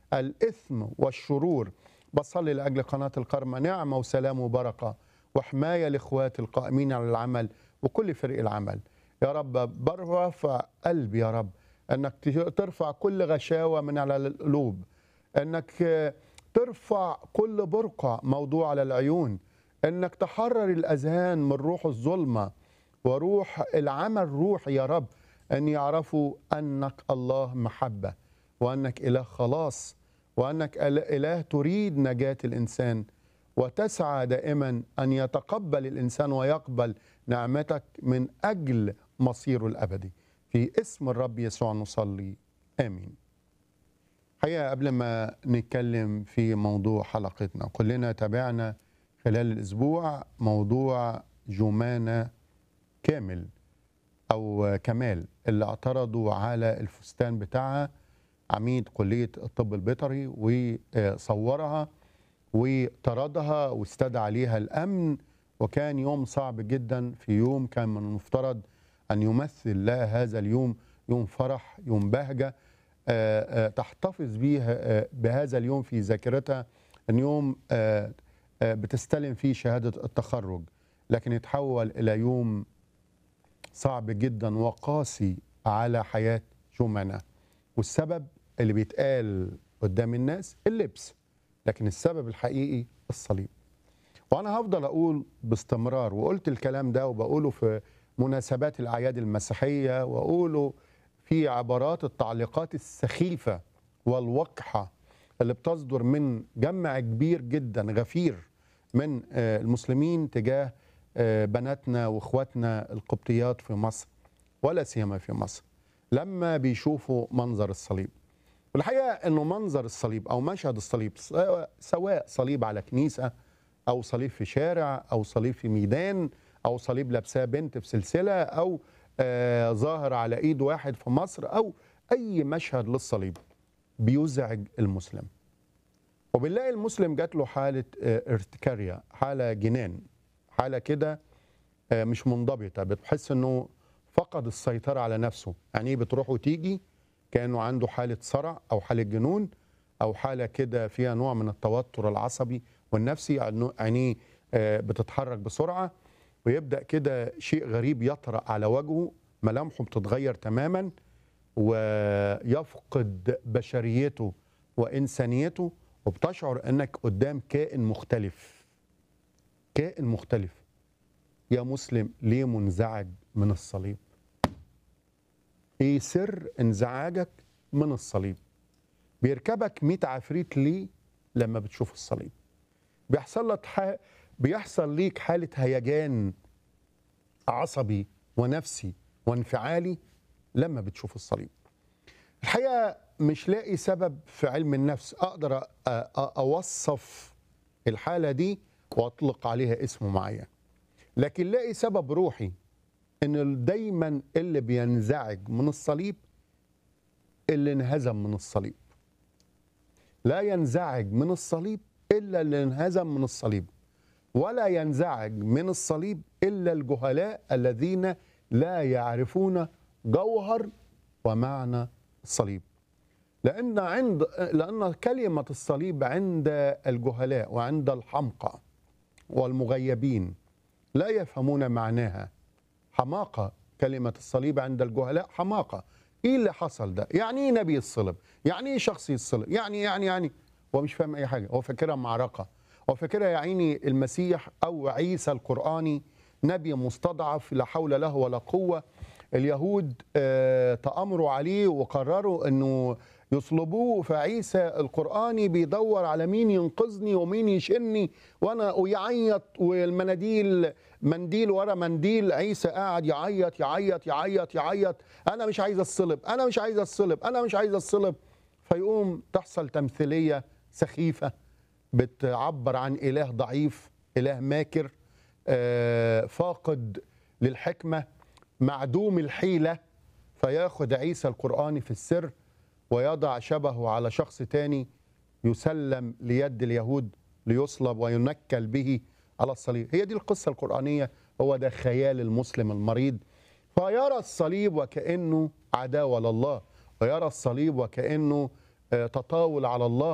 الإثم والشرور بصلي لأجل قناة الكرمة نعمة وسلام وبركة وحماية لإخواتي القائمين على العمل وكل فريق العمل يا رب برفع قلبي يا رب أنك ترفع كل غشاوة من على القلوب أنك ترفع كل برقع موضوع على العيون أنك تحرر الأذهان من روح الظلمة وروح العمل روح يا رب أن يعرفوا أنك الله محبة وأنك إله خلاص وأنك إله تريد نجاة الإنسان وتسعى دائما أن يتقبل الإنسان ويقبل نعمتك من أجل مصيره الأبدي في اسم الرب يسوع نصلي آمين حقيقة قبل ما نتكلم في موضوع حلقتنا كلنا تابعنا خلال الأسبوع موضوع جمانة كامل أو كمال اللي اعترضوا على الفستان بتاعها عميد كلية الطب البيطري وصورها وطردها واستدعى عليها الأمن وكان يوم صعب جدا في يوم كان من المفترض أن يمثل لها هذا اليوم يوم فرح يوم بهجة تحتفظ بيها بهذا اليوم في ذاكرتها أن يوم بتستلم فيه شهادة التخرج لكن يتحول إلى يوم صعب جدا وقاسي على حياة جمانة والسبب اللي بيتقال قدام الناس اللبس لكن السبب الحقيقي الصليب وانا هفضل اقول باستمرار وقلت الكلام ده وبقوله في مناسبات الاعياد المسيحيه واقوله في عبارات التعليقات السخيفه والوقحه اللي بتصدر من جمع كبير جدا غفير من المسلمين تجاه بناتنا واخواتنا القبطيات في مصر ولا سيما في مصر لما بيشوفوا منظر الصليب والحقيقه انه منظر الصليب او مشهد الصليب سواء صليب على كنيسه او صليب في شارع او صليب في ميدان او صليب لابساه بنت في سلسله او آه ظاهر على ايد واحد في مصر او اي مشهد للصليب بيزعج المسلم وبنلاقي المسلم جات له حاله آه ارتكاريا حاله جنان حاله كده آه مش منضبطه بتحس انه فقد السيطره على نفسه يعني بتروح وتيجي كانه عنده حاله صرع او حاله جنون او حاله كده فيها نوع من التوتر العصبي والنفسي عينيه بتتحرك بسرعه ويبدا كده شيء غريب يطرا على وجهه ملامحه بتتغير تماما ويفقد بشريته وانسانيته وبتشعر انك قدام كائن مختلف كائن مختلف يا مسلم ليه منزعج من الصليب ايه سر انزعاجك من الصليب بيركبك 100 عفريت ليه لما بتشوف الصليب بيحصل لك ح... بيحصل ليك حاله هيجان عصبي ونفسي وانفعالي لما بتشوف الصليب الحقيقه مش لاقي سبب في علم النفس اقدر أ... أ... اوصف الحاله دي واطلق عليها اسم معين لكن لاقي سبب روحي ان دايما اللي بينزعج من الصليب اللي انهزم من الصليب لا ينزعج من الصليب الا اللي انهزم من الصليب ولا ينزعج من الصليب الا الجهلاء الذين لا يعرفون جوهر ومعنى الصليب لان عند لان كلمه الصليب عند الجهلاء وعند الحمقى والمغيبين لا يفهمون معناها حماقه كلمه الصليب عند الجهلاء حماقه ايه اللي حصل ده يعني ايه نبي الصلب يعني ايه شخص يتصلب يعني يعني يعني هو مش فاهم اي حاجه هو فاكرها معركه هو فاكرها يا عيني المسيح او عيسى القراني نبي مستضعف لا حول له ولا قوه اليهود آه تامروا عليه وقرروا انه يصلبوه فعيسى القراني بيدور على مين ينقذني ومين يشني وانا ويعيط والمناديل منديل ورا منديل عيسى قاعد يعيط يعيط يعيط يعيط انا مش عايز الصلب انا مش عايز الصلب انا مش عايز الصلب فيقوم تحصل تمثيليه سخيفه بتعبر عن اله ضعيف اله ماكر آه فاقد للحكمه معدوم الحيله فياخد عيسى القراني في السر ويضع شبهه على شخص تاني يسلم ليد اليهود ليصلب وينكل به على الصليب هي دي القصة القرآنية هو ده خيال المسلم المريض فيرى الصليب وكأنه عداوة لله ويرى الصليب وكأنه آه، تطاول على الله